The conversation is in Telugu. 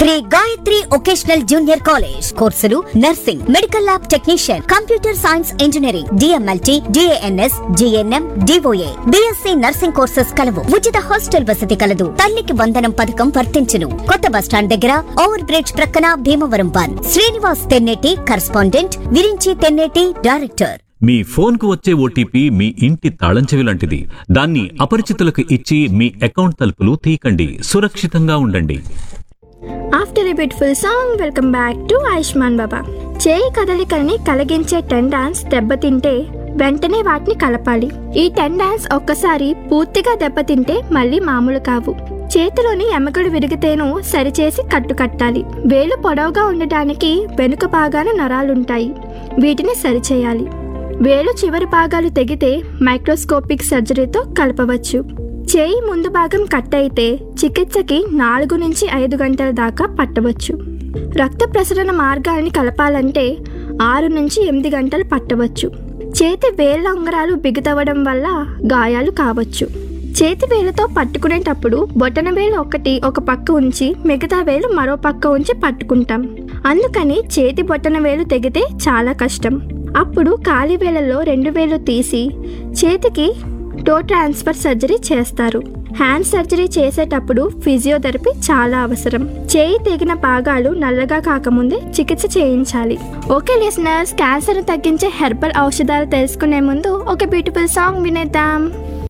Shri Gayatri vocational junior college కోర్సులు nursing medical lab technician computer science engineering DMLT DNS GNM DOA BSc nursing courses కలవు ఉచిత హాస్టల్ వసతి కలదు తల్లికి వందనం పథకం వర్తించును కొత్త బస్టాండ్ దగ్గర ఓవర్ బ్రిడ్జ్ ప్రక్కన Bhimavaram one Srinivas Tenneti correspondent Virinchi Tenneti director మీ ఫోన్కు వచ్చే ఓటీపీ మీ ఇంటి తాళం చెవి లాంటిది దాన్ని అపరిచితులకు ఇచ్చి మీ అకౌంట్ తలుపులు తీయకండి సురక్షితంగా ఉండండి after a beautiful song welcome back to Ayushman Bhava చేయి కదలికల్ని కలిగించే టెండాన్స్ దెబ్బతింటే వెంటనే వాటిని కలపాలి ఈ టెండాన్స్ ఒక్కసారి పూర్తిగా దెబ్బతింటే మళ్ళీ మామూలు కావు చేతిలోని ఎముకలు విరిగితేనూ సరిచేసి కట్టు కట్టాలి వేలు పొడవుగా ఉండటానికి వెనుక భాగాన నరాలుంటాయి వీటిని సరిచేయాలి వేలు చివరి భాగాలు తెగితే మైక్రోస్కోపిక్ సర్జరీతో కలపవచ్చు చేయి ముందు భాగం కట్ అయితే చికిత్సకి నాలుగు నుంచి ఐదు గంటల దాకా పట్టవచ్చు రక్త ప్రసరణ మార్గాన్ని కలపాలంటే ఆరు నుంచి ఎనిమిది గంటలు పట్టవచ్చు చేతి వేళ్ళ ఉంగరాలు బిగుతవడం వల్ల గాయాలు కావచ్చు చేతి వేలుతో పట్టుకునేటప్పుడు బొటన వేలు ఒకటి ఒక పక్క ఉంచి మిగతా వేలు మరో పక్క ఉంచి పట్టుకుంటాం అందుకని చేతి బొటన వేలు తెగితే చాలా కష్టం అప్పుడు కాలి వేలలో రెండు వేలు తీసి చేతికి టో ట్రాన్స్ఫర్ సర్జరీ చేస్తారు హ్యాండ్ సర్జరీ చేసేటప్పుడు ఫిజియోథెరపీ చాలా అవసరం చేయి తెగిన భాగాలు నల్లగా కాకముందే చికిత్స చేయించాలి ఓకే లిసనర్స్ క్యాన్సర్ తగ్గించే హెర్బల్ ఔషధాలు తెలుసుకునే ముందు ఒక బ్యూటిఫుల్ సాంగ్ వినేద్దాం